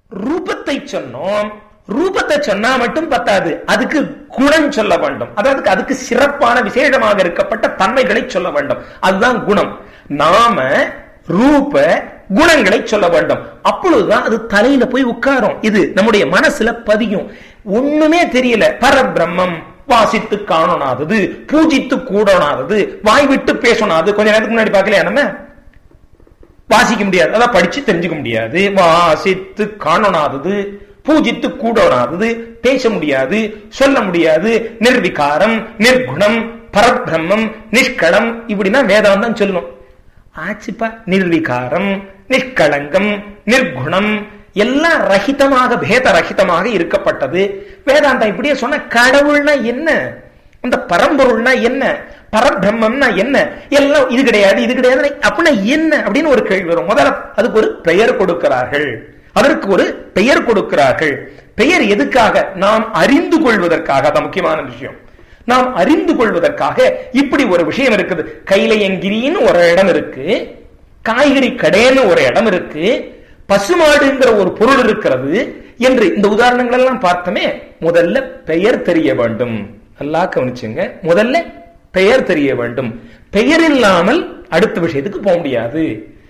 ரூபத்தை சொன்னோம் ரூபத்தை சொன்னா மட்டும் பத்தாது அதுக்கு குணம் சொல்ல வேண்டும் அதாவது அதுக்கு சிறப்பான விசேஷமாக இருக்கப்பட்ட தன்மைகளை சொல்ல வேண்டும் அதுதான் குணம் நாம ரூப குணங்களை சொல்ல வேண்டும் அப்பொழுதுதான் அது தலையில போய் உட்காரும் இது நம்முடைய மனசுல பதியும் ஒண்ணுமே தெரியல பரபிரம்மம் வாசித்து காணனாதது பூஜித்து கூடனாதது வாய் விட்டு பேசணாது கொஞ்ச நேரத்துக்கு முன்னாடி பார்க்கலையா நம்ம வாசிக்க முடியாது அதான் படிச்சு தெரிஞ்சுக்க முடியாது வாசித்து காணனாதது பூஜித்து கூடனாதது பேச முடியாது சொல்ல முடியாது நிர்விகாரம் நிர்குணம் பரபிரம்மம் நிஷ்களம் இப்படின்னா வேதாந்தம் சொல்லணும் ஆச்சுப்பா நிர்விகாரம் நிஷ்களங்கம் நிர்குணம் எல்லாம் ரஹிதமாக பேத ரஹிதமாக இருக்கப்பட்டது வேதாந்தம் இப்படியே சொன்ன கடவுள்னா என்ன அந்த பரம்பொருள்னா என்ன பரபிரம்மம்னா என்ன எல்லாம் இது கிடையாது இது கிடையாது அப்படின்னா என்ன அப்படின்னு ஒரு கேள்வி வரும் முதல்ல அதுக்கு ஒரு பெயர் கொடுக்கிறார்கள் அதற்கு ஒரு பெயர் கொடுக்கிறார்கள் பெயர் எதுக்காக நாம் அறிந்து கொள்வதற்காக அதான் முக்கியமான விஷயம் நாம் அறிந்து கொள்வதற்காக இப்படி ஒரு விஷயம் இருக்குது கைலையங்கிரின்னு ஒரு இடம் இருக்கு காய்கறி கடைன்னு ஒரு இடம் இருக்கு பசுமாடுங்கிற ஒரு பொருள் இருக்கிறது என்று இந்த உதாரணங்கள் எல்லாம் பார்த்தோமே முதல்ல பெயர் தெரிய வேண்டும் நல்லா கவனிச்சுங்க முதல்ல பெயர் தெரிய வேண்டும் பெயர் இல்லாமல் அடுத்த விஷயத்துக்கு போக முடியாது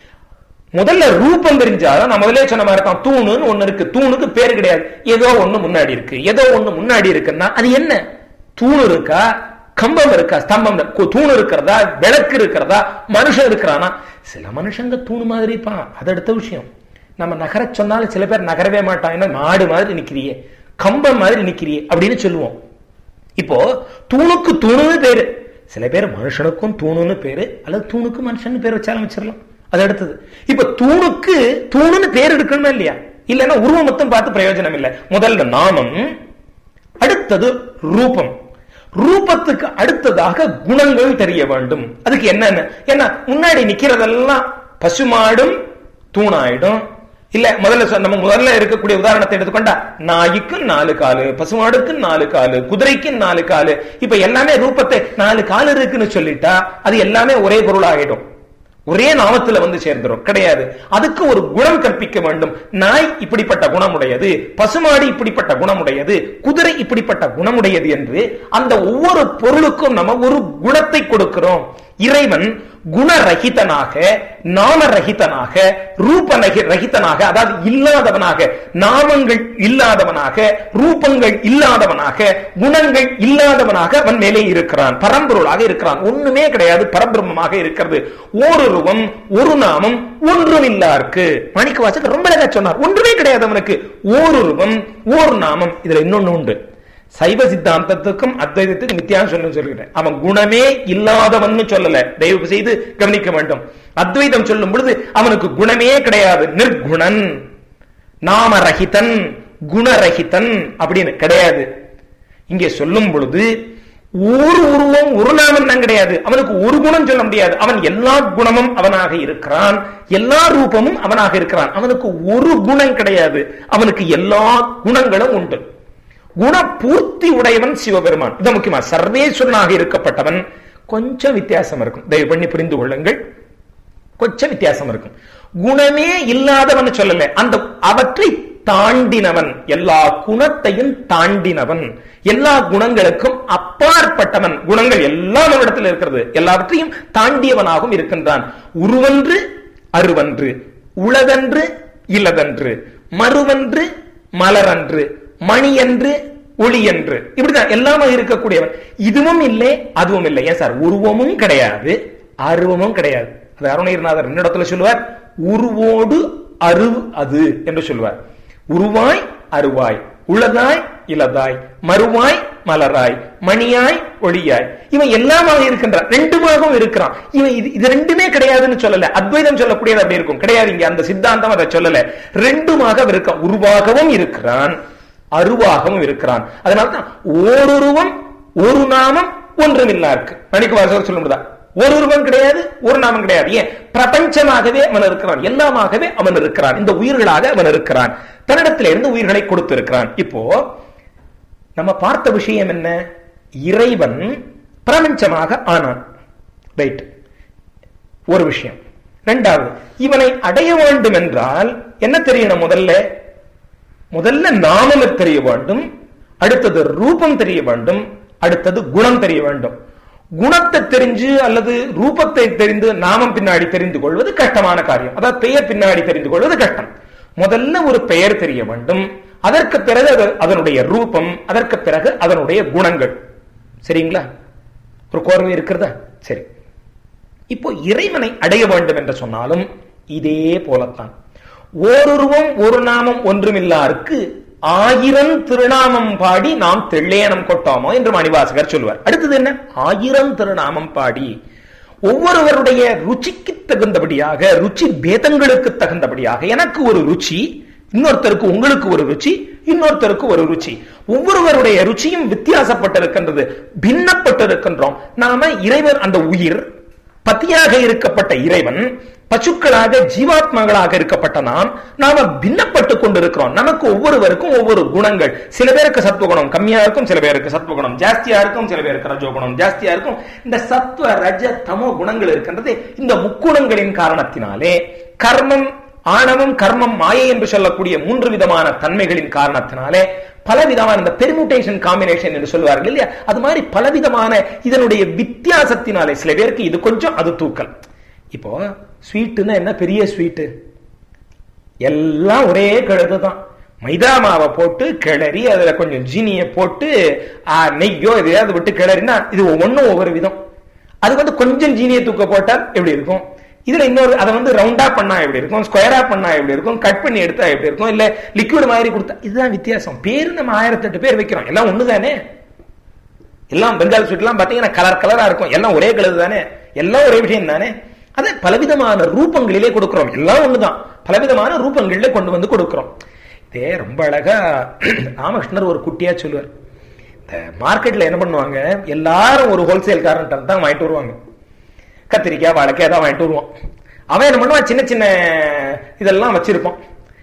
முதல்ல ரூபம் தெரிஞ்சாதான் நான் முதல்ல சொன்ன மாதிரி தான் தூணுன்னு ஒண்ணு இருக்கு தூணுக்கு பேர் கிடையாது ஏதோ ஒண்ணு முன்னாடி இருக்கு ஏதோ ஒண்ணு முன்னாடி இருக்குன்னா அது என்ன தூண் இருக்கா கம்பம் இருக்கா ஸ்தம்பம் தூண் இருக்கிறதா விளக்கு இருக்கிறதா மனுஷன் இருக்கிறானா சில மனுஷங்க தூணு மாதிரி இருப்பான் அது அடுத்த விஷயம் நம்ம நகர சொன்னாலும் சில பேர் நகரவே மாட்டான் ஏன்னா மாடு மாதிரி நிக்கிறியே கம்பம் மாதிரி நிக்கிறியே அப்படின்னு சொல்லுவோம் இப்போ தூணுக்கு தூணுன்னு பேரு சில பேர் மனுஷனுக்கும் தூணுன்னு பேரு அல்லது தூணுக்கு மனுஷன் பேர் வச்சாலும் வச்சிடலாம் அது அடுத்தது இப்ப தூணுக்கு தூணுன்னு பேர் எடுக்கணுமா இல்லையா இல்லைன்னா உருவம் மொத்தம் பார்த்து பிரயோஜனம் இல்லை முதல்ல நாமம் அடுத்தது ரூபம் ரூபத்துக்கு அடுத்ததாக குணங்கள் தெரிய வேண்டும் அதுக்கு என்னன்னு ஏன்னா முன்னாடி நிக்கிறதெல்லாம் பசுமாடும் தூணாயிடும் இல்ல முதல்ல நம்ம முதல்ல இருக்கக்கூடிய உதாரணத்தை எடுத்துக்கொண்டா நாய்க்கு நாலு காலு பசுமாடுக்கு நாலு காலு குதிரைக்கு நாலு காலு இப்ப எல்லாமே ரூபத்தை நாலு காலு இருக்குன்னு சொல்லிட்டா அது எல்லாமே ஒரே பொருள் ஆகிடும் ஒரே நாமத்துல வந்து சேர்ந்துடும் கிடையாது அதுக்கு ஒரு குணம் கற்பிக்க வேண்டும் நாய் இப்படிப்பட்ட குணமுடையது பசுமாடு இப்படிப்பட்ட குணமுடையது குதிரை இப்படிப்பட்ட குணமுடையது என்று அந்த ஒவ்வொரு பொருளுக்கும் நம்ம ஒரு குணத்தை கொடுக்கிறோம் இறைவன் குணரகிதனாக நாமரகிதனாக ரூப ரகிதனாக அதாவது இல்லாதவனாக நாமங்கள் இல்லாதவனாக ரூபங்கள் இல்லாதவனாக குணங்கள் இல்லாதவனாக அவன் மேலே இருக்கிறான் பரம்பொருளாக இருக்கிறான் ஒண்ணுமே கிடையாது பரபிரம்மமாக இருக்கிறது ஓருருவம் ஒரு நாமம் ஒன்றும் இல்லாருக்கு மாணிக்க வாசகர் ரொம்ப அழகா சொன்னார் ஒன்றுமே கிடையாது அவனுக்கு ஓருருவம் ஓர் நாமம் இதுல இன்னொன்னு உண்டு சைவ சித்தாந்தத்துக்கும் அத்வைதத்துக்கும் வித்தியாசம் சொல்ல சொல்கிறேன் அவன் குணமே இல்லாதவன் சொல்லல தயவு செய்து கவனிக்க வேண்டும் அத்வைதம் சொல்லும் பொழுது அவனுக்கு குணமே கிடையாது நிர்குணன் நாமரகிதன் குணரகிதன் அப்படின்னு கிடையாது இங்கே சொல்லும் பொழுது ஒரு உருவம் ஒரு நாமம் தான் கிடையாது அவனுக்கு ஒரு குணம் சொல்ல முடியாது அவன் எல்லா குணமும் அவனாக இருக்கிறான் எல்லா ரூபமும் அவனாக இருக்கிறான் அவனுக்கு ஒரு குணம் கிடையாது அவனுக்கு எல்லா குணங்களும் உண்டு குண பூர்த்தி உடையவன் சிவபெருமான் இது முக்கியமா சர்வேஸ்வரனாக இருக்கப்பட்டவன் கொஞ்சம் வித்தியாசம் இருக்கும் தயவு பண்ணி புரிந்து கொள்ளுங்கள் கொஞ்சம் வித்தியாசம் இருக்கும் குணமே இல்லாதவன் சொல்லல அந்த அவற்றை தாண்டினவன் எல்லா குணத்தையும் தாண்டினவன் எல்லா குணங்களுக்கும் அப்பாற்பட்டவன் குணங்கள் எல்லாம் அவனிடத்தில் இருக்கிறது எல்லாவற்றையும் தாண்டியவனாகவும் இருக்கின்றான் உருவன்று அருவன்று உளதன்று இல்லதன்று மறுவன்று மலரன்று மணி என்று ஒளி என்று இப்படிதான் எல்லாமே இருக்கக்கூடியவன் இதுவும் இல்லை அதுவும் இல்லை ஏன் சார் உருவமும் கிடையாது அருவமும் கிடையாது அது அருணகிரிநாதர் என்னிடத்துல சொல்லுவார் உருவோடு அரு அது என்று சொல்லுவார் உருவாய் அருவாய் உளதாய் இலதாய் மறுவாய் மலராய் மணியாய் ஒளியாய் இவன் எல்லாமாக இருக்கின்றான் ரெண்டுமாகவும் இருக்கிறான் இவன் இது இது ரெண்டுமே கிடையாதுன்னு சொல்லல அத்வைதம் சொல்லக்கூடியது அப்படி இருக்கும் கிடையாது இங்க அந்த சித்தாந்தம் அதை சொல்லல ரெண்டுமாக இருக்கான் உருவாகவும் இருக்கிறான் அருவாகவும் இருக்கிறான் அதனால்தான் ஓருருவம் ஒரு நாமம் ஒன்றுமில்லா இருக்கு மணிக்கு வாசகர் சொல்லும்போதா ஒரு உருவம் கிடையாது ஒரு நாமம் கிடையாது ஏன் பிரபஞ்சமாகவே அவன் இருக்கிறான் எல்லாமாகவே அவன் இருக்கிறான் இந்த உயிர்களாக அவன் இருக்கிறான் தன்னிடத்தில் இருந்து உயிர்களை கொடுத்திருக்கிறான் இப்போ நம்ம பார்த்த விஷயம் என்ன இறைவன் பிரபஞ்சமாக ஆனான் ரைட் ஒரு விஷயம் இரண்டாவது இவனை அடைய வேண்டும் என்றால் என்ன தெரியணும் முதல்ல முதல்ல நாமம் தெரிய வேண்டும் அடுத்தது ரூபம் தெரிய வேண்டும் அடுத்தது குணம் தெரிய வேண்டும் குணத்தை தெரிஞ்சு அல்லது ரூபத்தை தெரிந்து நாமம் பின்னாடி தெரிந்து கொள்வது கஷ்டமான காரியம் அதாவது பெயர் பின்னாடி தெரிந்து கொள்வது கஷ்டம் முதல்ல ஒரு பெயர் தெரிய வேண்டும் அதற்கு பிறகு அது- அதனுடைய ரூபம் அதற்கு பிறகு அதனுடைய குணங்கள் சரிங்களா ஒரு கோர்வை இருக்கிறதா சரி இப்போ இறைவனை அடைய வேண்டும் என்று சொன்னாலும் இதே போலத்தான் ஓருருவம் ஒரு நாமம் ஒன்றுமில்லாருக்கு ஆயிரம் திருநாமம் பாடி நாம் தெள்ளேனம் கொட்டோமோ என்று மணிவாசகர் சொல்லுவார் அடுத்தது என்ன ஆயிரம் திருநாமம் பாடி ஒவ்வொருவருடைய ருச்சிக்கு தகுந்தபடியாக ருச்சி பேதங்களுக்கு தகுந்தபடியாக எனக்கு ஒரு ருச்சி இன்னொருத்தருக்கு உங்களுக்கு ஒரு ருச்சி இன்னொருத்தருக்கு ஒரு ருச்சி ஒவ்வொருவருடைய ருச்சியும் வித்தியாசப்பட்டிருக்கின்றது பின்னப்பட்டிருக்கின்றோம் நாம இறைவன் அந்த உயிர் பத்தியாக இருக்கப்பட்ட இறைவன் பசுக்களாக ஜீவாத்மாக்களாக இருக்கப்பட்ட நாம் நாம பின்னப்பட்டு கொண்டிருக்கிறோம் நமக்கு ஒவ்வொருவருக்கும் ஒவ்வொரு குணங்கள் சில பேருக்கு சத்துவகுணம் கம்மியா இருக்கும் சில பேருக்கு சத்துவகுணம் ஜாஸ்தியா இருக்கும் சில பேருக்கு ரஜோகுணம் ஜாஸ்தியா இருக்கும் இந்த சத்துவ ரஜ தமோ குணங்கள் இருக்கின்றது இந்த முக்குணங்களின் காரணத்தினாலே கர்மம் ஆணவம் கர்மம் மாயை என்று சொல்லக்கூடிய மூன்று விதமான தன்மைகளின் காரணத்தினாலே பலவிதமான இந்த பெர்முடேஷன் காம்பினேஷன் என்று சொல்வார்கள் இல்லையா அது மாதிரி பலவிதமான இதனுடைய வித்தியாசத்தினாலே சில பேருக்கு இது கொஞ்சம் அது தூக்கல் இப்போ ஸ்வீட்டுன்னா என்ன பெரிய ஸ்வீட்டு எல்லாம் ஒரே கழுது தான் மைதா மாவை போட்டு கிளறி அதுல கொஞ்சம் ஜீனியை போட்டு ஆ, நெய்யோ எதையாவது விட்டு கிளறினா இது ஒவ்வொன்றும் ஒவ்வொரு விதம் அது வந்து கொஞ்சம் ஜீனியை தூக்க போட்டால் எப்படி இருக்கும் இதுல இன்னொரு அதை வந்து ரவுண்டா பண்ணா எப்படி இருக்கும் ஸ்கொயரா பண்ணா எப்படி இருக்கும் கட் பண்ணி எடுத்தா எப்படி இருக்கும் இல்ல லிக்விட் மாதிரி கொடுத்தா இதுதான் வித்தியாசம் பேரு நம்ம ஆயிரத்தெட்டு பேர் வைக்கிறோம் எல்லாம் ஒண்ணுதானே எல்லாம் பெங்கால் ஸ்வீட் எல்லாம் பாத்தீங்கன்னா கலர் கலரா இருக்கும் எல்லாம் ஒரே கலர் தானே எல்லாம் ஒரே விஷயம் தானே அதை பலவிதமான ரூபங்களிலே கொடுக்கிறோம் எல்லாம் ஒண்ணுதான் பலவிதமான ரூபங்களிலே கொண்டு வந்து கொடுக்கிறோம் இதே ரொம்ப அழகா ராமகிருஷ்ணர் ஒரு குட்டியா சொல்லுவார் இந்த மார்க்கெட்ல என்ன பண்ணுவாங்க எல்லாரும் ஒரு ஹோல்சேல்காரன் தான் வாங்கிட்டு வருவாங்க கத்திரிக்காய் வாழைக்காய் தான் வாங்கிட்டு வருவான் அவன் என்ன பண்ணுவான் சின்ன சின்ன இதெல்லாம் வச்சிருப்பான்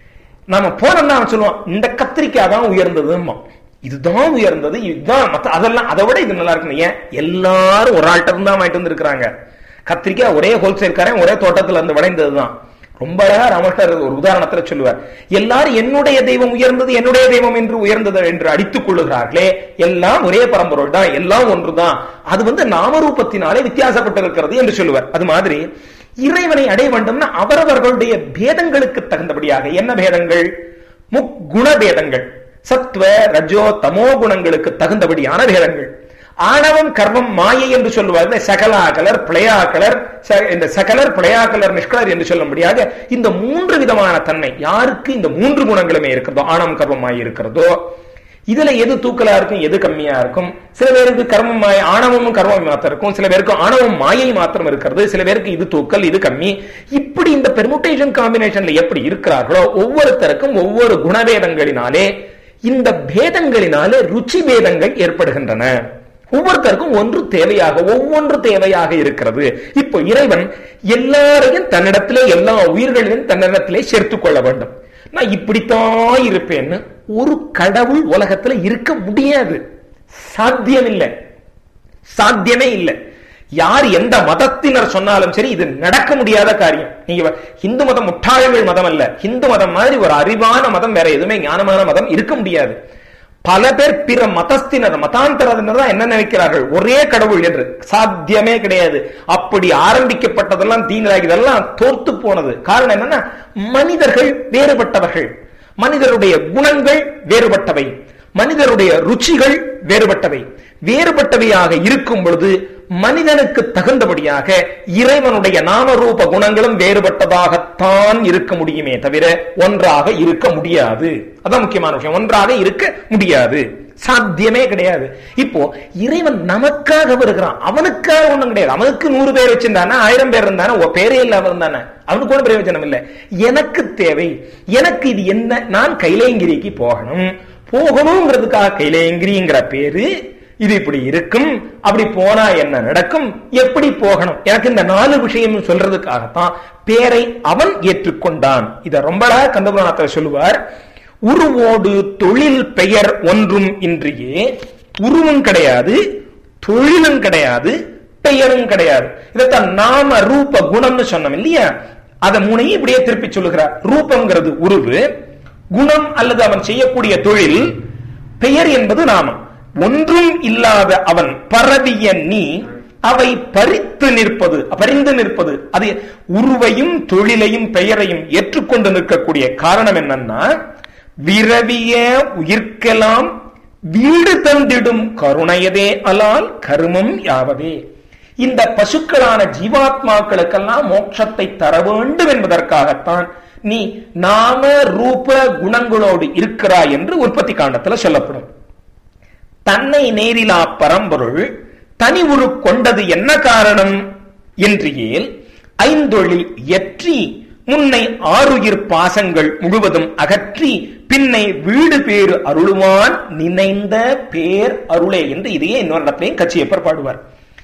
நாம போனோம்னா அவன் சொல்லுவான் இந்த கத்திரிக்காய் தான் உயர்ந்ததும்மா இதுதான் உயர்ந்தது இதுதான் மத்த அதெல்லாம் அதை விட இது நல்லா இருக்கு ஏன் எல்லாரும் ஒரு ஆள்கிட்ட இருந்து தான் வாங்கிட்டு வந்திருக்கிறாங்க கத்திரிக்காய் ஒரே ஹோல்சேல்காரன் ஒரே தோட்டத்துல இருந்து விளைந்ததுதான் ரொம்ப அழகா ராமகிருஷ்ணர் ஒரு உதாரணத்துல சொல்லுவார் எல்லாரும் என்னுடைய தெய்வம் உயர்ந்தது என்னுடைய தெய்வம் என்று உயர்ந்தது என்று அடித்துக் கொள்ளுகிறார்களே எல்லாம் ஒரே பரம்பொருள் தான் எல்லாம் ஒன்றுதான் அது வந்து நாமரூபத்தினாலே வித்தியாசப்பட்டிருக்கிறது என்று சொல்லுவார் அது மாதிரி இறைவனை அடைய வேண்டும்னா அவரவர்களுடைய பேதங்களுக்கு தகுந்தபடியாக என்ன பேதங்கள் முக்குண பேதங்கள் சத்வ ரஜோ தமோ குணங்களுக்கு தகுந்தபடியான பேதங்கள் ஆணவம் கர்மம் மாயை என்று சொல்லுவார்கள் சகலாகலர் பிழையாக்கலர் ச- இந்த சகலர் பிழையாக்கலர் நிஷ்கலர் என்று சொல்லும்படியாக இந்த மூன்று விதமான தன்மை யாருக்கு இந்த மூன்று குணங்களுமே இருக்கிறதோ ஆணவம் கர்மம் மாயை இருக்கிறதோ இதுல எது தூக்கலா இருக்கும் எது கம்மியா இருக்கும் சில பேருக்கு கர்மம் மாய ஆணவமும் கர்மம் மாத்திரம் இருக்கும் சில பேருக்கு ஆணவம் மாயை மாத்திரம் இருக்கிறது சில பேருக்கு இது தூக்கல் இது கம்மி இப்படி இந்த பெர்முட்டேஷன் காம்பினேஷன்ல எப்படி இருக்கிறார்களோ ஒவ்வொருத்தருக்கும் ஒவ்வொரு குணவேதங்களினாலே இந்த பேதங்களினாலே ருச்சி பேதங்கள் ஏற்படுகின்றன ஒவ்வொருத்தருக்கும் ஒன்று தேவையாக ஒவ்வொன்று தேவையாக இருக்கிறது இப்போ இறைவன் எல்லாரையும் தன்னிடத்திலே எல்லா உயிர்களையும் தன்னிடத்திலே சேர்த்துக் கொள்ள வேண்டும் நான் இப்படித்தான் இருப்பேன்னு ஒரு கடவுள் உலகத்துல இருக்க முடியாது சாத்தியமில்லை சாத்தியமே இல்லை யார் எந்த மதத்தினர் சொன்னாலும் சரி இது நடக்க முடியாத காரியம் நீங்க இந்து மதம் முட்டாள்கள் மதம் அல்ல இந்து மதம் மாதிரி ஒரு அறிவான மதம் வேற எதுவுமே ஞானமான மதம் இருக்க முடியாது பல பேர் பிற மதஸ்தினர் மதாந்தரத்தினர் தான் என்ன நினைக்கிறார்கள் ஒரே கடவுள் என்று சாத்தியமே கிடையாது அப்படி ஆரம்பிக்கப்பட்டதெல்லாம் தீங்களாகி இதெல்லாம் தோர்த்து போனது காரணம் என்னன்னா மனிதர்கள் வேறுபட்டவர்கள் மனிதருடைய குணங்கள் வேறுபட்டவை மனிதருடைய ருச்சிகள் வேறுபட்டவை வேறுபட்டவையாக இருக்கும் பொழுது மனிதனுக்கு தகுந்தபடியாக இறைவனுடைய நாமரூப குணங்களும் வேறுபட்டதாகத்தான் இருக்க முடியுமே தவிர ஒன்றாக இருக்க முடியாது அதான் முக்கியமான விஷயம் ஒன்றாக இருக்க முடியாது சாத்தியமே கிடையாது இப்போ இறைவன் நமக்காக வருகிறான் அவனுக்காக ஒண்ணும் கிடையாது அவனுக்கு நூறு பேர் வச்சிருந்தானே ஆயிரம் பேர் இருந்தானே உன் பேரே இல்லாம இருந்தானே அவனுக்கு ஒன்றும் பிரயோஜனம் இல்லை எனக்கு தேவை எனக்கு இது என்ன நான் கைலேங்கிரிக்கு போகணும் போகணுங்கிறதுக்காக கைலேங்கிரிங்கிற பேரு இது இப்படி இருக்கும் அப்படி போனா என்ன நடக்கும் எப்படி போகணும் எனக்கு இந்த நாலு விஷயம் சொல்றதுக்காகத்தான் பேரை அவன் ஏற்றுக்கொண்டான் இத ரொம்ப அழகா கந்தபுராணத்தில் சொல்லுவார் உருவோடு தொழில் பெயர் ஒன்றும் இன்றியே உருவும் கிடையாது தொழிலும் கிடையாது பெயரும் கிடையாது இதைத்தான் நாம ரூப குணம்னு சொன்னோம் இல்லையா அத மூணையும் இப்படியே திருப்பி சொல்லுகிறார் ரூபம்ங்கிறது உருவு குணம் அல்லது அவன் செய்யக்கூடிய தொழில் பெயர் என்பது நாமம் ஒன்றும் இல்லாத அவன் பரவிய நீ அவை பறித்து நிற்பது பறிந்து நிற்பது அது உருவையும் தொழிலையும் பெயரையும் ஏற்றுக்கொண்டு நிற்கக்கூடிய காரணம் என்னன்னா விரவிய உயிர்க்கெல்லாம் வீடு தந்திடும் கருணையதே அலால் கருமம் யாவதே இந்த பசுக்களான ஜீவாத்மாக்களுக்கெல்லாம் மோட்சத்தை தர வேண்டும் என்பதற்காகத்தான் நீ நாம ரூப குணங்களோடு இருக்கிறாய் என்று உற்பத்தி காண்டத்துல சொல்லப்படும் தன்னை நேரிலா பரம்பொருள் தனி உரு கொண்டது என்ன காரணம் என்று ஏல் ஐந்தொழில் எற்றி முன்னை ஆறுயிர் பாசங்கள் முழுவதும் அகற்றி பின்னை வீடு பேறு அருளுவான் நினைந்த பேர் அருளே என்று இதையே இன்னொரு இடத்திலையும் கட்சியப்பர் பாடுவார்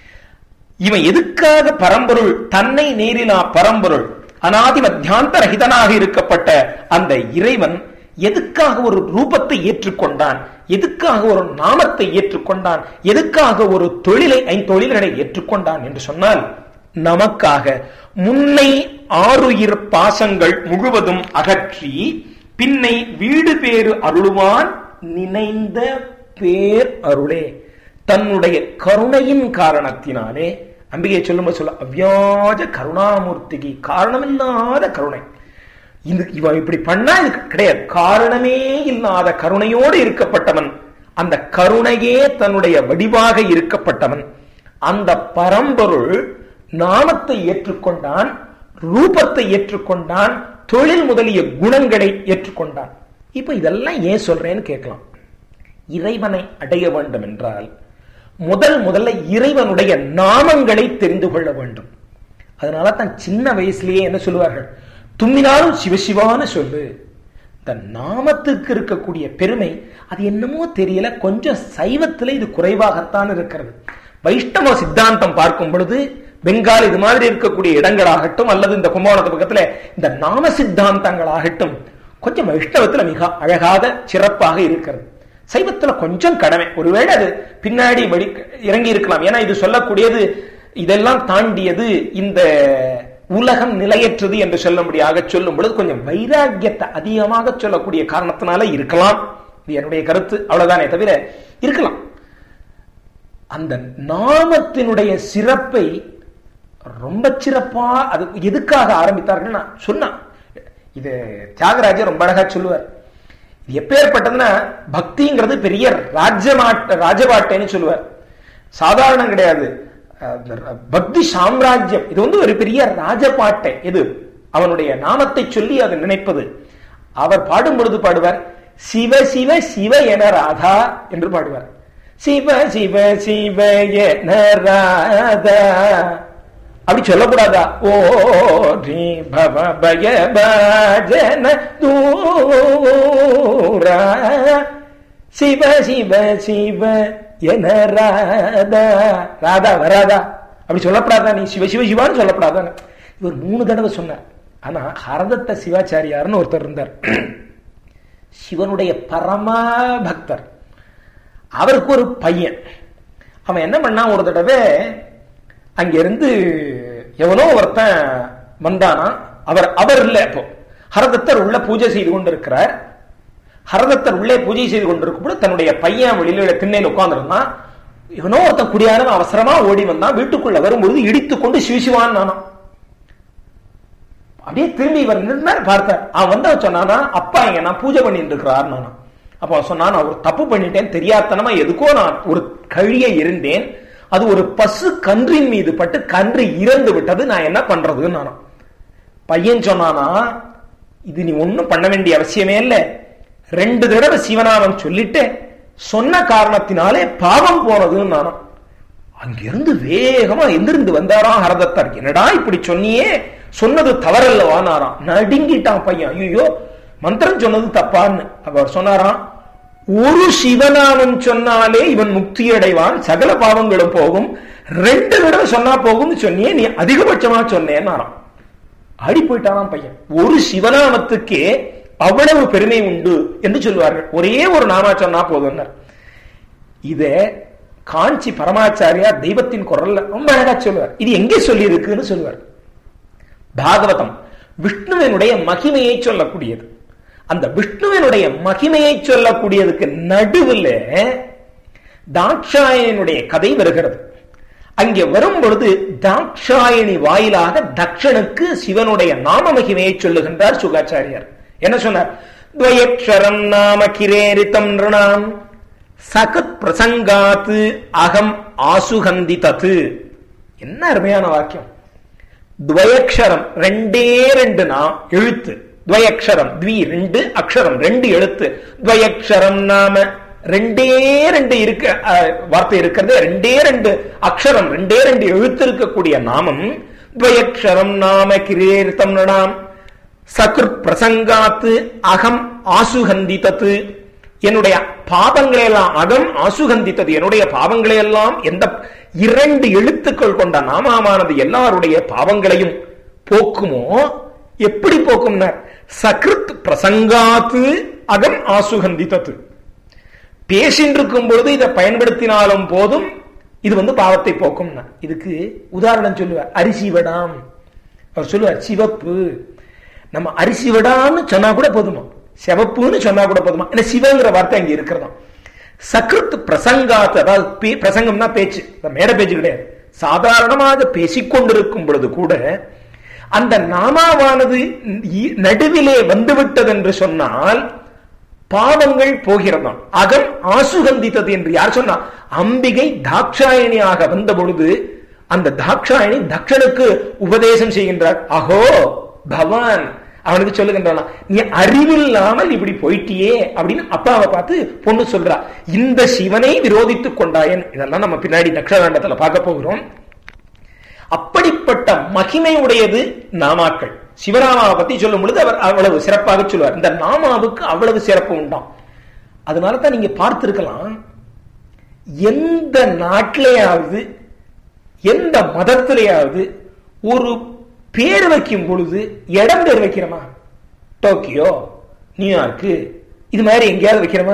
இவன் எதுக்காக பரம்பொருள் தன்னை நேரிலா பரம்பொருள் அனாதி மத்தியாந்த ரகிதனாக இருக்கப்பட்ட அந்த இறைவன் எதுக்காக ஒரு ரூபத்தை ஏற்றுக்கொண்டான் எதுக்காக ஒரு நாமத்தை ஏற்றுக்கொண்டான் எதுக்காக ஒரு தொழிலை ஐந்தொழில்களை ஏற்றுக்கொண்டான் என்று சொன்னால் நமக்காக முன்னை ஆறுயிர் பாசங்கள் முழுவதும் அகற்றி பின்னை வீடு பேறு அருளுவான் நினைந்த பேர் அருளே தன்னுடைய கருணையின் காரணத்தினாலே அம்பிகை சொல்லும்போது சொல்ல அவ்யாஜ கருணாமூர்த்திக்கு காரணமில்லாத கருணை இந்த இவன் இப்படி பண்ணா இது கிடையாது காரணமே இல்லாத கருணையோடு இருக்கப்பட்டவன் அந்த கருணையே தன்னுடைய வடிவாக இருக்கப்பட்டவன் அந்த பரம்பொருள் நாமத்தை ஏற்றுக்கொண்டான் ரூபத்தை ஏற்றுக்கொண்டான் தொழில் முதலிய குணங்களை ஏற்றுக்கொண்டான் இப்ப இதெல்லாம் ஏன் சொல்றேன்னு கேட்கலாம் இறைவனை அடைய வேண்டும் என்றால் முதல் முதல்ல இறைவனுடைய நாமங்களை தெரிந்து கொள்ள வேண்டும் அதனால தான் சின்ன வயசுலயே என்ன சொல்லுவார்கள் தும்மினாலும் சிவசிவான்னு சொல்லு இந்த நாமத்துக்கு இருக்கக்கூடிய பெருமை அது என்னமோ தெரியல கொஞ்சம் சைவத்துல இது குறைவாகத்தான் இருக்கிறது வைஷ்ணவ சித்தாந்தம் பார்க்கும் பொழுது பெங்கால் இது மாதிரி இருக்கக்கூடிய இடங்களாகட்டும் அல்லது இந்த கும்பகோணத்து பக்கத்துல இந்த நாம சித்தாந்தங்களாகட்டும் கொஞ்சம் வைஷ்ணவத்துல மிக அழகாக சிறப்பாக இருக்கிறது சைவத்துல கொஞ்சம் கடமை ஒருவேளை அது பின்னாடி வடி இறங்கி இருக்கலாம் ஏன்னா இது சொல்லக்கூடியது இதெல்லாம் தாண்டியது இந்த உலகம் நிலையற்றது என்று சொல்லும்படியாக சொல்லும் பொழுது கொஞ்சம் வைராக்கியத்தை அதிகமாக சொல்லக்கூடிய காரணத்தினால இருக்கலாம் இது என்னுடைய கருத்து அவ்வளவுதானே தவிர இருக்கலாம் அந்த நாமத்தினுடைய சிறப்பை ரொம்ப சிறப்பா அது எதுக்காக ஆரம்பித்தார்கள் நான் சொன்னான் இது தியாகராஜர் ரொம்ப அழகா சொல்லுவார் இது எப்பேற்பட்டதுன்னா பக்திங்கிறது பெரிய ராஜ்யமாட்ட ராஜபாட்டைன்னு சொல்லுவார் சாதாரணம் கிடையாது பக்தி சாம்ராஜ்யம் இது வந்து ஒரு பெரிய ராஜபாட்டை இது அவனுடைய நாமத்தை சொல்லி அதை நினைப்பது அவர் பாடும் பொழுது பாடுவார் சிவ சிவ சிவ என ராதா என்று பாடுவார் சிவ சிவ சிவ என ராதா அப்படி சொல்லக்கூடாதா ஓ ரீ பவ பய பஜன தூரா சிவ சிவ சிவ என ராதா ராதா வராதா அப்படி சொல்லப்படாதா நீ சிவ சிவ சிவான்னு சொல்லப்படாதான்னு இவர் மூணு தடவை சொன்னார் ஆனா ஹரதத்த சிவாச்சாரியார்னு ஒருத்தர் இருந்தார் சிவனுடைய பரமா பக்தர் அவருக்கு ஒரு பையன் அவன் என்ன பண்ணான் ஒரு தடவை அங்கிருந்து எவனோ ஒருத்தன் வந்தானா அவர் அவர் இல்ல இப்போ ஹரதத்தர் உள்ள பூஜை செய்து கொண்டிருக்கிறார் ஹரதத்தர் உள்ளே பூஜை செய்து கொண்டிருக்கும் தன்னுடைய பையன் வெளியில திண்ணையில் உட்கார்ந்துருந்தான் இவனோ ஒருத்தன் குடியானவன் அவசரமா ஓடி வந்தான் வீட்டுக்குள்ள வரும்பொழுது இடித்து கொண்டு சிவசிவான் நானான் அப்படியே திரும்பி இவர் நின்றார் பார்த்தார் அவன் வந்து அவன் சொன்னானா அப்பா இங்க நான் பூஜை பண்ணிட்டு இருக்கிறார் நானா அப்ப அவன் சொன்னான் நான் ஒரு தப்பு பண்ணிட்டேன் தெரியாதனமா எதுக்கோ நான் ஒரு கழிய இருந்தேன் அது ஒரு பசு கன்றின் மீது பட்டு கன்று இறந்து விட்டது நான் என்ன பண்றதுன்னு நானா பையன் சொன்னானா இது நீ ஒன்னும் பண்ண வேண்டிய அவசியமே இல்லை ரெண்டு தடவை சிவநாமம் சொல்லிட்டு சொன்ன காரணத்தினாலே பாவம் போனதுன்னு நானும் அங்கிருந்து வேகமா எந்திருந்து வந்தாராம் ஹரதத்தர் என்னடா இப்படி சொன்னியே சொன்னது தவறல்லவா நாராம் நடுங்கிட்டான் பையன் ஐயோ மந்திரம் சொன்னது தப்பான்னு அவர் சொன்னாராம் ஒரு சிவநாமம் சொன்னாலே இவன் முக்தி அடைவான் சகல பாவங்களும் போகும் ரெண்டு தடவை சொன்னா போகும்னு சொன்னியே நீ அதிகபட்சமா சொன்னேன்னாராம் ஆடி போயிட்டானாம் பையன் ஒரு சிவநாமத்துக்கே அவ்வளவு பெருமை உண்டு என்று சொல்லுவார்கள் ஒரே ஒரு நாமா சொன்னா போதும் இத காஞ்சி பரமாச்சாரியா தெய்வத்தின் குரல்ல ரொம்ப அழகா சொல்லுவார் இது எங்கே சொல்லி இருக்குன்னு சொல்லுவார் பாகவதம் விஷ்ணுவனுடைய மகிமையை சொல்லக்கூடியது அந்த விஷ்ணுவினுடைய மகிமையை சொல்லக்கூடியதுக்கு நடுவில் தாட்சாயனுடைய கதை வருகிறது அங்கே வரும் பொழுது தாட்சாயணி வாயிலாக தக்ஷனுக்கு சிவனுடைய நாம மகிமையை சொல்லுகின்றார் சுகாச்சாரியார் என்ன சொன்னார் துவயக்ஷரம் நாம கிரேரித்தம் நிருணாம் சகத் பிரசங்காத்து அகம் ஆசுகந்தி தத்து என்ன அருமையான வாக்கியம் துவயக்ஷரம் ரெண்டே ரெண்டு நான் எழுத்து துவயக்ஷரம் த்வி ரெண்டு அக்ஷரம் ரெண்டு எழுத்து துவயக்ஷரம் நாம ரெண்டே ரெண்டு இருக்க வார்த்தை இருக்கிறது ரெண்டே ரெண்டு அக்ஷரம் ரெண்டே ரெண்டு எழுத்து இருக்கக்கூடிய நாமம் துவயக்ஷரம் நாம கிரேரித்தம் நாம் சகுர் பிரசங்காத்து அகம் ஆசுகந்தித்தது என்னுடைய பாவங்களை எல்லாம் அகம் ஆசுகந்தித்தது என்னுடைய பாவங்களை எல்லாம் எந்த இரண்டு எழுத்துக்கள் கொண்ட நாமாவானது எல்லாருடைய பாவங்களையும் போக்குமோ எப்படி போக்கும் சகிருத் பிரசங்காத்து அகம் ஆசுகந்தித்தது பேசின்றிருக்கும் பொழுது இதை பயன்படுத்தினாலும் போதும் இது வந்து பாவத்தை போக்கும் இதுக்கு உதாரணம் சொல்லுவார் அரிசி விடாம் அவர் சொல்லுவார் சிவப்பு நம்ம அரிசி விடான்னு சொன்னா கூட போதுமா சிவப்புன்னு சொன்னா கூட போதுமா ஏன்னா சிவங்கிற வார்த்தை அங்க இருக்கிறதா சக்ருத் பிரசங்காத்து அதாவது பிரசங்கம்னா பேச்சு மேட பேச்சு கிடையாது சாதாரணமாக பேசிக்கொண்டிருக்கும் பொழுது கூட அந்த நாமாவானது நடுவிலே வந்துவிட்டது என்று சொன்னால் பாவங்கள் போகிறதாம் அகம் ஆசுகந்தித்தது என்று யார் சொன்னா அம்பிகை தாட்சாயணியாக வந்த பொழுது அந்த தாட்சாயணி தக்ஷனுக்கு உபதேசம் செய்கின்றார் அஹோ பவான் அவனுக்கு சொல்லுகின்றான் நீ அறிவில்லாமல் இப்படி போயிட்டியே அப்படின்னு அப்பாவை பார்த்து பொண்ணு சொல்றா இந்த சிவனை விரோதித்துக் கொண்டாயன் இதெல்லாம் நம்ம பின்னாடி தக்ஷகாண்டத்துல பார்க்க போகிறோம் அப்படிப்பட்ட மகிமை உடையது நாமாக்கள் சிவராமாவை பத்தி சொல்லும் பொழுது அவர் அவ்வளவு சிறப்பாக சொல்லுவார் இந்த நாமாவுக்கு அவ்வளவு சிறப்பு உண்டாம் அதனால தான் நீங்க பார்த்திருக்கலாம் எந்த நாட்டிலேயாவது எந்த மதத்திலேயாவது ஒரு பேர் வைக்கும் பொழுது இடம் பேர் வைக்கிறோமா டோக்கியோ நியூயார்க்கு இது மாதிரி எங்கேயாவது வைக்கிறோமா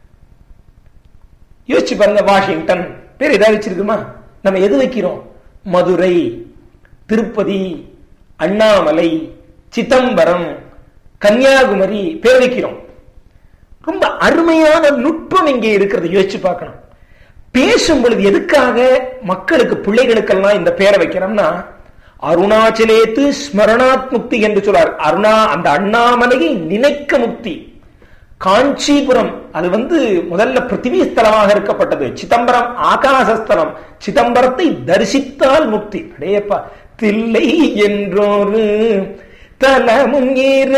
யோசிச்சு பாருங்க வாஷிங்டன் பேர் ஏதாவது வச்சிருக்குமா நம்ம எது வைக்கிறோம் மதுரை திருப்பதி அண்ணாமலை சிதம்பரம் கன்னியாகுமரி பேர் வைக்கிறோம் ரொம்ப அருமையான நுட்பம் இங்கே இருக்கிறது யோசிச்சு பார்க்கணும் பேசும் பொழுது எதுக்காக மக்களுக்கு பிள்ளைகளுக்கெல்லாம் இந்த பேரை வைக்கிறோம்னா அருணாச்சலேத்து ஸ்மரணாத் முக்தி என்று சொல்றார் அருணா அந்த அண்ணாமலையை நினைக்க முக்தி காஞ்சிபுரம் அது வந்து முதல்ல பிருத்திவி ஸ்தலமாக இருக்கப்பட்டது சிதம்பரம் ஆகாசஸ்தலம் சிதம்பரத்தை தரிசித்தால் முக்தி அடேப்பா தில்லை என்றொரு தலமும்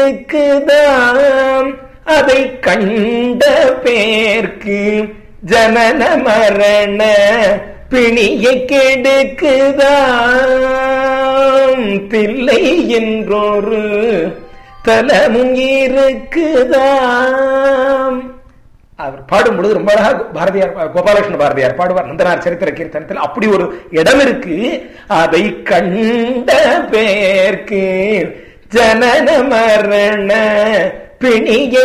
இருக்குதாம் அதை கண்ட பேர்க்கு ஜனன மரண பிணியை கெடுக்குதாம் தில்லை என்றொரு தலமும் இருக்குதாம் அவர் பாடும் பொழுது ரொம்ப அழகா பாரதியார் கோபாலகிருஷ்ண பாரதியார் பாடுவார் நந்தனார் சரித்திர கீர்த்தனத்தில் அப்படி ஒரு இடம் இருக்கு அதை கண்ட பேர்க்கு ஜனன மரண பிணியை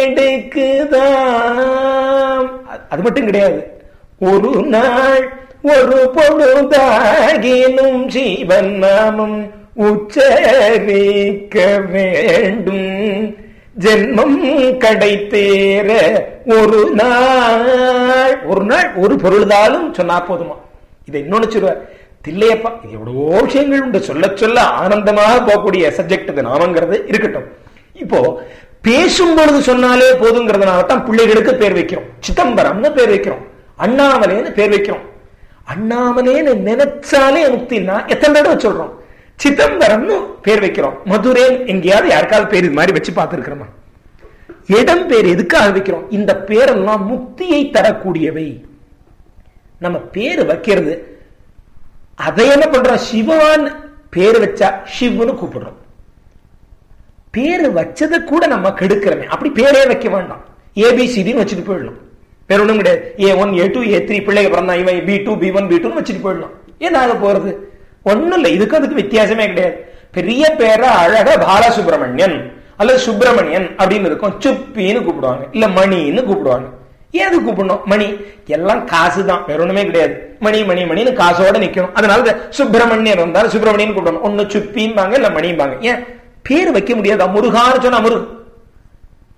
கெடுக்குதாம் அது மட்டும் கிடையாது ஒரு நாள் ஒரு பொழுதாகினும் ஜீவன் நாமம் உச்சரிக்க வேண்டும் ஜென்மம் கடை தேர ஒரு நாள் ஒரு நாள் ஒரு பொருள்தாலும் சொன்னா போதுமா இதை இன்னொன்னு சொல்லுவார் தில்லையப்பா இது எவ்வளவோ விஷயங்கள் உண்டு சொல்ல சொல்ல ஆனந்தமாக போகக்கூடிய சப்ஜெக்ட் இது நாமங்கிறது இருக்கட்டும் இப்போ பேசும் பொழுது சொன்னாலே போதுங்கிறதுனால தான் பிள்ளைகளுக்கு பேர் வைக்கிறோம் சிதம்பரம்னு பேர் வைக்கிறோம் அண்ணாமலேன்னு பேர் வைக்கிறோம் அண்ணாமலேன்னு நினைச்சாலே முக்தின்னா எத்தனை தடவை சொல்றோம் சிதம்பரம்னு பேர் வைக்கிறோம் மதுரை எங்கேயாவது யாருக்காவது பேர் இது மாதிரி வச்சு பார்த்துருக்கிறோமா இடம் பேர் எதுக்காக வைக்கிறோம் இந்த பேரெல்லாம் முக்தியை தரக்கூடியவை நம்ம பேர் வைக்கிறது அதை என்ன பண்றோம் சிவான் பேர் வச்சா சிவனு கூப்பிடுறோம் பேரு வச்சதை கூட நம்ம கெடுக்கிறோமே அப்படி பேரே வைக்க வேண்டாம் ஏபிசிடின்னு வச்சுட்டு போயிடலாம் வேற ஒண்ணும் கிடையாது A one A two A three பிள்ளைங்க பிறந்தா இவன் B two B one B டூன்னு வச்சுட்டு போயிடலாம் என்ன ஆக போறது ஒண்ணும் இல்லை இதுக்கு அதுக்கு வித்தியாசமே கிடையாது பெரிய பேரா அழகா பாலசுப்ரமணியன் அல்லது சுப்பிரமணியன் அப்படின்னு இருக்கும் சுப்பின்னு கூப்பிடுவாங்க இல்ல மணின்னு கூப்பிடுவாங்க ஏது கூப்பிடணும் மணி எல்லாம் காசு தான் வேற ஒண்ணுமே கிடையாது மணி மணி மணின்னு காசோட நிக்கணும் அதனால சுப்பிரமணியன் வந்தாலும் சுப்பிரமணியன் கூப்பிடணும் ஒண்ணு சுப்பிம்பாங்க இல்ல மணிம்பாங்க ஏன் பேர் வைக்க முடியாது முருகான்னு சொன்னா முருகு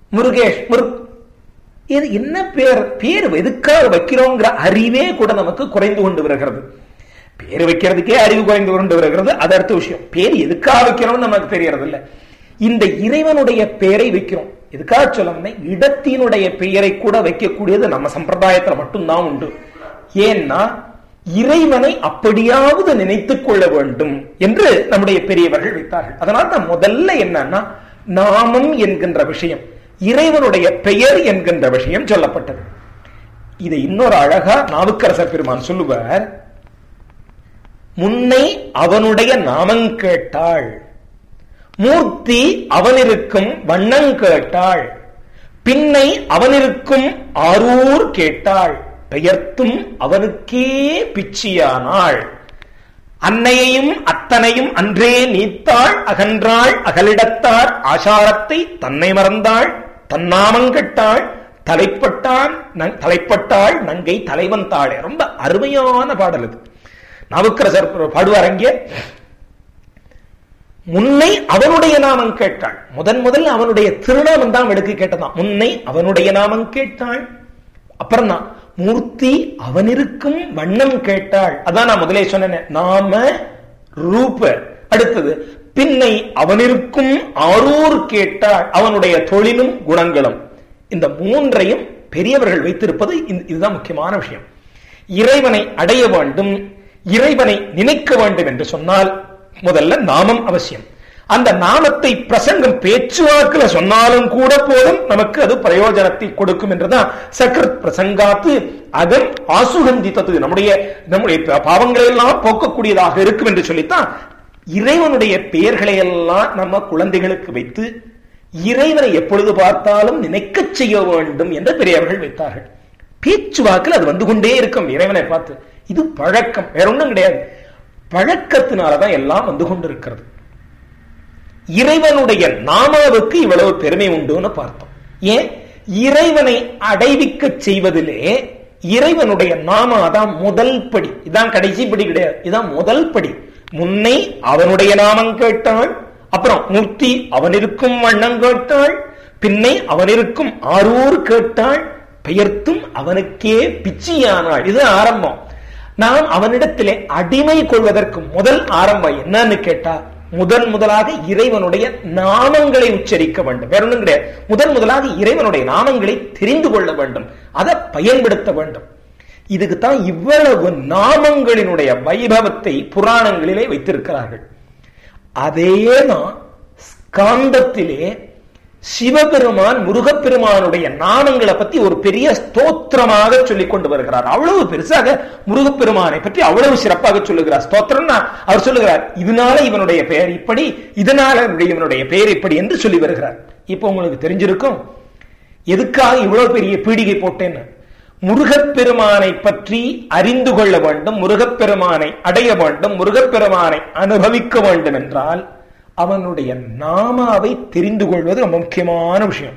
முருகேஷ் முருக் இது என்ன பேர் பேர் எதுக்காக வைக்கிறோங்கிற அறிவே கூட நமக்கு குறைந்து கொண்டு வருகிறது பேர் வைக்கிறதுக்கே அறிவு குறைந்து கொண்டு வருகிறது அது அடுத்த விஷயம் பேர் எதுக்காக வைக்கிறோம்னு நமக்கு தெரியறது இல்ல இந்த இறைவனுடைய பெயரை வைக்கிறோம் எதுக்காக சொல்லணும்னா இடத்தினுடைய பெயரை கூட வைக்கக்கூடியது நம்ம சம்பிரதாயத்துல மட்டும்தான் உண்டு ஏன்னா இறைவனை அப்படியாவது நினைத்துக் கொள்ள வேண்டும் என்று நம்முடைய பெரியவர்கள் வைத்தார்கள் அதனால தான் முதல்ல என்னன்னா நாமம் என்கின்ற விஷயம் இறைவனுடைய பெயர் என்கின்ற விஷயம் சொல்லப்பட்டது இதை இன்னொரு அழகா நாவுக்கரசர் பெருமான் சொல்லுவார் முன்னை அவனுடைய நாமம் கேட்டாள் மூர்த்தி அவனிருக்கும் வண்ணம் கேட்டாள் பின்னை அவனிருக்கும் ஆரூர் கேட்டாள் பெயர்த்தும் அவனுக்கே பிச்சியானாள் அன்னையையும் அத்தனையும் அன்றே நீத்தாள் அகன்றாள் அகலிடத்தார் ஆசாரத்தை தன்னை மறந்தாள் தன்னாமங்கட்டாள் தலைப்பட்டான் தலைப்பட்டாள் நங்கை தலைவன் தாளே ரொம்ப அருமையான பாடல் இது நவுக்கரசர் பாடுவார் அங்கே முன்னை அவனுடைய நாமம் கேட்டாள் முதன் முதல் அவனுடைய திருநாமம் தான் அவளுக்கு கேட்டதான் முன்னை அவனுடைய நாமம் கேட்டாள் அப்புறம் தான் மூர்த்தி அவனிருக்கும் வண்ணம் கேட்டாள் அதான் நான் முதலே சொன்னேன் நாம ரூப அடுத்தது பின்னை அவனிருக்கும் ஆரூர் கேட்டாள் அவனுடைய தொழிலும் குணங்களும் இந்த மூன்றையும் பெரியவர்கள் வைத்திருப்பது இதுதான் முக்கியமான விஷயம் இறைவனை அடைய வேண்டும் இறைவனை நினைக்க வேண்டும் என்று சொன்னால் முதல்ல நாமம் அவசியம் அந்த நாமத்தை பிரசங்கம் பேச்சுவாக்குல சொன்னாலும் கூட போதும் நமக்கு அது பிரயோஜனத்தை கொடுக்கும் என்றுதான் சக்கரத் பிரசங்காத்து அகம் ஆசுகந்தித்தது நம்முடைய நம்முடைய பாவங்களை எல்லாம் போக்கக்கூடியதாக இருக்கும் என்று சொல்லித்தான் இறைவனுடைய பெயர்களை எல்லாம் நம்ம குழந்தைகளுக்கு வைத்து இறைவனை எப்பொழுது பார்த்தாலும் நினைக்க செய்ய வேண்டும் என்று பெரியவர்கள் வைத்தார்கள் பேச்சுவாக்கில் அது வந்து கொண்டே இருக்கும் இறைவனை பார்த்து இது பழக்கம் வேற ஒன்றும் கிடையாது பழக்கத்தினாலதான் எல்லாம் வந்து கொண்டிருக்கிறது இறைவனுடைய நாமாவுக்கு இவ்வளவு பெருமை உண்டுன்னு பார்த்தோம் ஏன் இறைவனை அடைவிக்க செய்வதிலே இறைவனுடைய நாம அதான் முதல் படி இதான் கடைசி படி கிடையாது இதான் முதல் படி முன்னை அவனுடைய நாமம் கேட்டாள் அப்புறம் மூர்த்தி அவனிருக்கும் வண்ணம் கேட்டாள் பின்னை அவனிருக்கும் ஆரூர் கேட்டாள் பெயர்த்தும் அவனுக்கே பிச்சியானாள் இது ஆரம்பம் நாம் அவனிடத்திலே அடிமை கொள்வதற்கு முதல் ஆரம்பம் என்னன்னு கேட்டா முதன் முதலாக இறைவனுடைய நாமங்களை உச்சரிக்க வேண்டும் வேற ஒன்றும் கிடையாது முதன் முதலாக இறைவனுடைய நாமங்களை தெரிந்து கொள்ள வேண்டும் அதை பயன்படுத்த வேண்டும் இதுக்கு தான் இவ்வளவு நாமங்களினுடைய வைபவத்தை புராணங்களிலே வைத்திருக்கிறார்கள் அதே தான் ஸ்காந்தத்திலே சிவபெருமான் முருகப்பெருமானுடைய நாமங்களை பத்தி ஒரு பெரிய ஸ்தோத்திரமாக சொல்லிக் கொண்டு வருகிறார் அவ்வளவு பெருசாக முருகப்பெருமானை பற்றி அவ்வளவு சிறப்பாக சொல்லுகிறார் ஸ்தோத்திரம்னா அவர் சொல்லுகிறார் இதனால இவனுடைய பெயர் இப்படி இதனால இவனுடைய பெயர் இப்படி என்று சொல்லி வருகிறார் இப்ப உங்களுக்கு தெரிஞ்சிருக்கும் எதுக்காக இவ்வளவு பெரிய பீடிகை போட்டேன்னு முருகப்பெருமானை பற்றி அறிந்து கொள்ள வேண்டும் முருகப்பெருமானை அடைய வேண்டும் முருகப்பெருமானை அனுபவிக்க வேண்டும் என்றால் அவனுடைய நாமாவை தெரிந்து கொள்வது ரொம்ப முக்கியமான விஷயம்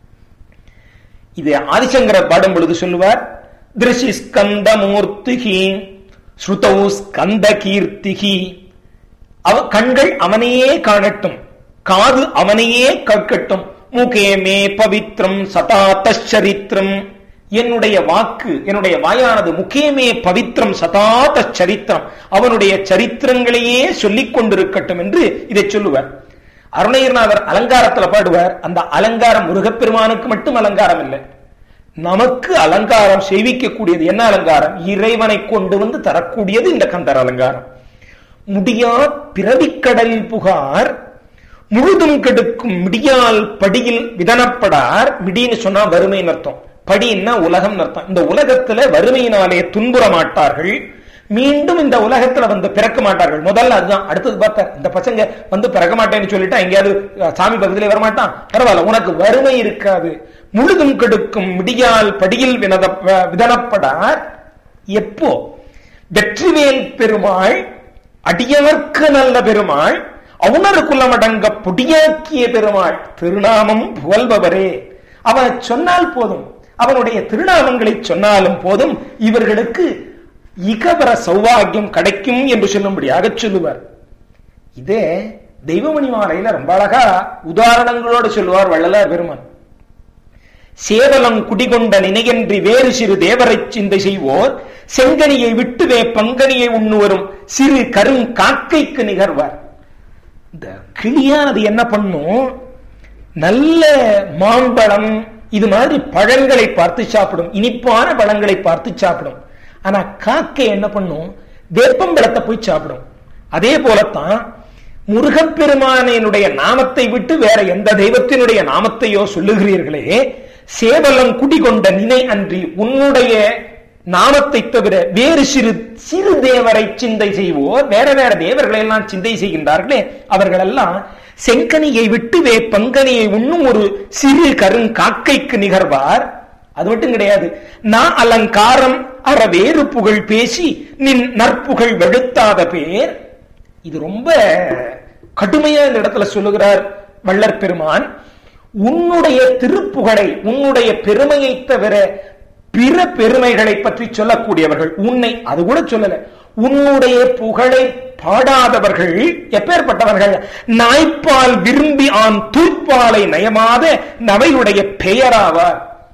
இதை ஆதிசங்கரர் பாடும் பொழுது சொல்லுவார் திருஷி ஸ்கந்த மூர்த்திகி ஸ்ருதௌ ஸ்கந்த கீர்த்திகி அவ கண்கள் அவனையே காணட்டும் காது அவனையே கேட்கட்டும் மூகே மே பவித்ரம் சதா தரித்திரம் என்னுடைய வாக்கு என்னுடைய வாயானது முக்கியமே பவித்ரம் சதாத சரித்திரம் அவனுடைய சரித்திரங்களையே சொல்லிக் கொண்டிருக்கட்டும் என்று இதை சொல்லுவார் அருணகிரிநாதர் அலங்காரத்துல பாடுவார் அந்த அலங்காரம் முருகப்பெருமானுக்கு மட்டும் அலங்காரம் இல்லை நமக்கு அலங்காரம் செய்விக்கக்கூடியது என்ன அலங்காரம் இறைவனை கொண்டு வந்து தரக்கூடியது இந்த கந்தர் அலங்காரம் முடியா பிறவிக்கடலில் புகார் முழுதும் கெடுக்கும் மிடியால் படியில் விதனப்படார் மிடின்னு சொன்னா வறுமைன்னு அர்த்தம் படின்னா உலகம் அர்த்தம் இந்த உலகத்துல வறுமையினாலே துன்புற மாட்டார்கள் மீண்டும் இந்த உலகத்துல வந்து பிறக்க மாட்டார்கள் முதல்ல அதுதான் அடுத்தது பார்த்தார் இந்த பசங்க வந்து பிறக்க மாட்டேன்னு சொல்லிட்டா எங்கேயாவது சாமி பக்கத்திலே வரமாட்டான் பரவாயில்ல உனக்கு வறுமை இருக்காது முழுதும் கெடுக்கும் மிடியால் படியில் வினத விதனப்படார் எப்போ வெற்றிவேல் பெருமாள் அடியவர்க்கு நல்ல பெருமாள் அவுணருக்குள்ளமடங்க பொடியாக்கிய பெருமாள் திருநாமம் புகழ்பவரே அவனை சொன்னால் போதும் அவனுடைய திருநாமங்களை சொன்னாலும் போதும் இவர்களுக்கு இகவர சௌபாகியம் கிடைக்கும் என்று சொல்லும்படியாக சொல்லுவார் இதே தெய்வமணி மாலையில ரொம்ப அழகா உதாரணங்களோடு சொல்லுவார் வள்ளலார் பெருமான் சேவலம் குடிகொண்ட நினையன்றி வேறு சிறு தேவரைச் சிந்தை செய்வோர் செங்கனியை விட்டுவே பங்கனியை உண்ணுவரும் சிறு கரும் காக்கைக்கு நிகர்வார் இந்த கிளியானது என்ன பண்ணும் நல்ல மாம்பழம் இது மாதிரி பழங்களை பார்த்து சாப்பிடும் இனிப்பான பழங்களை பார்த்து சாப்பிடும் ஆனா காக்கை என்ன பண்ணும் வேப்பம்பழத்தை போய் சாப்பிடும் அதே போலத்தான் முருகப்பெருமானினுடைய நாமத்தை விட்டு வேற எந்த தெய்வத்தினுடைய நாமத்தையோ சொல்லுகிறீர்களே சேவலம் குடிகொண்ட நினை அன்றி உன்னுடைய நாமத்தை தவிர வேறு சிறு சிறு தேவரை சிந்தை செய்வோர் வேற வேற தேவர்களை எல்லாம் சிந்தை செய்கின்றார்களே அவர்கள் எல்லாம் செங்கனியை விட்டு வே பங்கனியை உண்ணும் ஒரு சிறு கருங்காக்கைக்கு நிகர்வார் அது மட்டும் கிடையாது நான் அலங்காரம் அற வேறு புகழ் பேசி நின் நற்புகழ் வெளுத்தாத பேர் இது ரொம்ப கடுமையா இந்த இடத்துல சொல்லுகிறார் வள்ளற் பெருமான் உன்னுடைய திருப்புகழை உன்னுடைய பெருமையை தவிர பிற பெருமைகளை பற்றி சொல்லக்கூடியவர்கள் உன்னை அது கூட சொல்லல உன்னுடைய புகழை பாடாதவர்கள் எப்பேற்பட்டவர்கள் நாய்ப்பால் விரும்பி ஆண் தூய்ப்பாலை நயமாத நவையுடைய பெயராவார்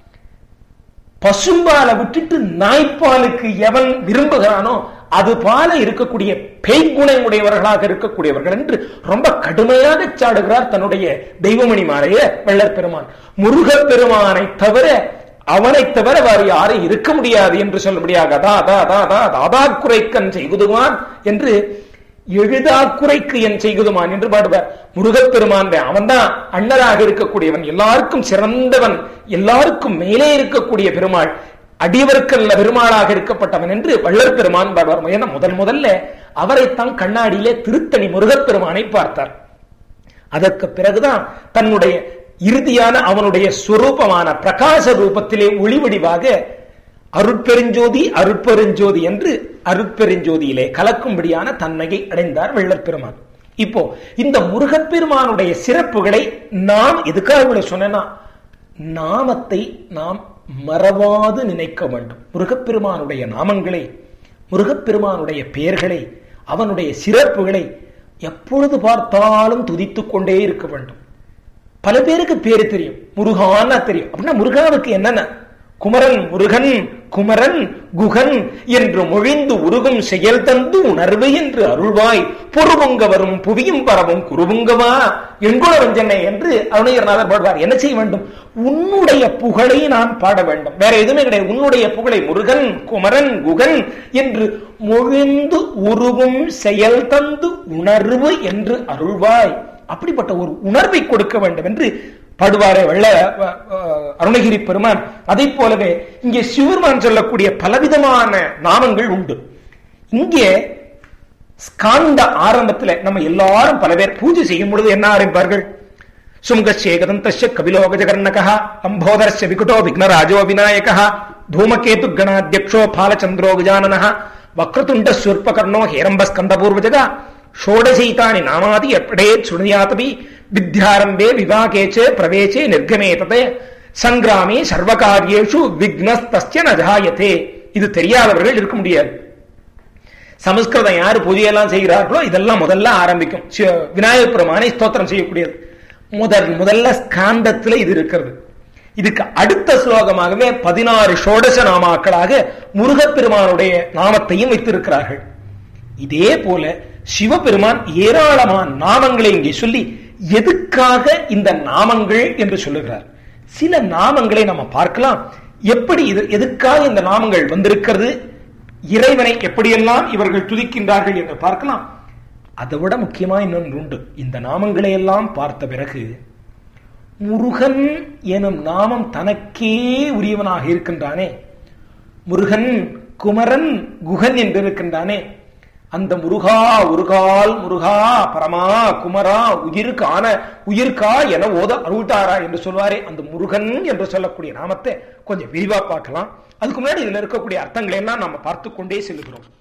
பசும்பாலை விட்டுட்டு நாய்ப்பாலுக்கு எவன் விரும்புகிறானோ அது பால இருக்கக்கூடிய பெய்குணம் உடையவர்களாக இருக்கக்கூடியவர்கள் என்று ரொம்ப கடுமையாக சாடுகிறார் தன்னுடைய தெய்வமணி மாலைய வெள்ளர் பெருமான் முருகப் பெருமானை தவிர அவனை தவிர வேறு யாரும் இருக்க முடியாது என்று சொல்ல முடியாது அதா அதா அதா அதா தாதா குறைக்கன் செய்குதுமான் என்று எழுதா குறைக்கு என் செய்குதுமான் என்று பாடுவார் முருகப்பெருமான் அவன்தான் அண்ணராக இருக்கக்கூடியவன் எல்லாருக்கும் சிறந்தவன் எல்லாருக்கும் மேலே இருக்கக்கூடிய பெருமாள் அடியவர்க்கல்ல பெருமாளாக இருக்கப்பட்டவன் என்று வள்ளல் பெருமான் பாடுவார் ஏன்னா முதல் முதல்ல அவரைத்தான் கண்ணாடியிலே திருத்தணி முருகப்பெருமானை பார்த்தார் அதற்கு பிறகுதான் தன்னுடைய இறுதியான அவனுடைய சுரூபமான பிரகாச ரூபத்திலே ஒளிவடிவாக அருட்பெருஞ்சோதி அருட்பெருஞ்சோதி என்று அருட்பெருஞ்சோதியிலே கலக்கும்படியான தன்மையை அடைந்தார் வெள்ளற் பெருமான் இப்போ இந்த முருகப்பெருமானுடைய சிறப்புகளை நாம் எதுக்காக இவ்வளவு சொன்னா நாமத்தை நாம் மறவாது நினைக்க வேண்டும் முருகப்பெருமானுடைய நாமங்களை முருகப்பெருமானுடைய பெயர்களை அவனுடைய சிறப்புகளை எப்பொழுது பார்த்தாலும் துதித்துக் கொண்டே இருக்க வேண்டும் பல பேருக்கு பேரு தெரியும் முருகான்னா தெரியும் அப்படின்னா முருகாவுக்கு என்னென்ன குமரன் முருகன் குமரன் குகன் என்று மொழிந்து உருகும் செயல் தந்து உணர்வு என்று அருள்வாய் பொறுபுங்க வரும் புவியும் பரவும் குருபுங்கவா எங்குள வஞ்சனை என்று அருணையர்நாதர் பாடுவார் என்ன செய்ய வேண்டும் உன்னுடைய புகழை நான் பாட வேண்டும் வேற எதுவுமே கிடையாது உன்னுடைய புகழை முருகன் குமரன் குகன் என்று மொழிந்து உருகும் செயல் தந்து உணர்வு என்று அருள்வாய் அப்படிப்பட்ட ஒரு உணர்வை கொடுக்க வேண்டும் என்று பாடுவாரே வெள்ள அருணகிரி பெருமான் அதை போலவே இங்கே சிவருமான் சொல்லக்கூடிய பலவிதமான நாமங்கள் உண்டு இங்கே ஸ்காந்த ஆரம்பத்துல நம்ம எல்லாரும் பல பேர் பூஜை செய்யும் பொழுது என்ன ஆரம்பிப்பார்கள் சுங்கசேகதந்தஸ்ய கபிலோக ஜகர்ணகா லம்போதரஸ்ய விகுட்டோ விக்னராஜோ விநாயகா தூமகேது கணாத்தியக்ஷோ பாலச்சந்திரோ கஜானன வக்ரதுண்ட சூர்பகர்ணோ ஹேரம்ப ஸ்கந்தபூர்வஜகா ஷோடசைதானி நாமாதி எப்படே சுணியாதபி வித்யாரம்பே விவாகேச்சே பிரவேசே நிர்கமே ததே சங்கிராமே சர்வகாரியேஷு விக்னஸ்தஸ்ய நஜாயத்தே இது தெரியாதவர்கள் இருக்க முடியாது சமஸ்கிருதம் யாரு பூஜையெல்லாம் செய்கிறார்களோ இதெல்லாம் முதல்ல ஆரம்பிக்கும் விநாயகர் பெருமானை ஸ்தோத்திரம் செய்யக்கூடியது முதல் முதல்ல ஸ்காந்தத்துல இது இருக்கிறது இதுக்கு அடுத்த ஸ்லோகமாகவே பதினாறு ஷோடச நாமாக்களாக முருகப்பெருமானுடைய நாமத்தையும் வைத்திருக்கிறார்கள் இதே போல சிவபெருமான் ஏராளமான நாமங்களை இங்கே சொல்லி எதுக்காக இந்த நாமங்கள் என்று சொல்லுகிறார் சில நாமங்களை நம்ம பார்க்கலாம் எப்படி இது எதுக்காக இந்த நாமங்கள் வந்திருக்கிறது இறைவனை எப்படியெல்லாம் இவர்கள் துதிக்கின்றார்கள் என்று பார்க்கலாம் அதை விட முக்கியமா இன்னொன்று உண்டு இந்த நாமங்களை எல்லாம் பார்த்த பிறகு முருகன் எனும் நாமம் தனக்கே உரியவனாக இருக்கின்றானே முருகன் குமரன் குகன் என்று இருக்கின்றானே அந்த முருகா உருகால் முருகா பரமா குமரா உயிர்கான உயிர்கா என ஓத அருள்தாரா என்று சொல்வாரே அந்த முருகன் என்று சொல்லக்கூடிய நாமத்தை கொஞ்சம் விரிவா பார்க்கலாம் அதுக்கு முன்னாடி இதுல இருக்கக்கூடிய அர்த்தங்களை எல்லாம் நம்ம பார்த்து கொண்டே செல்கிறோம்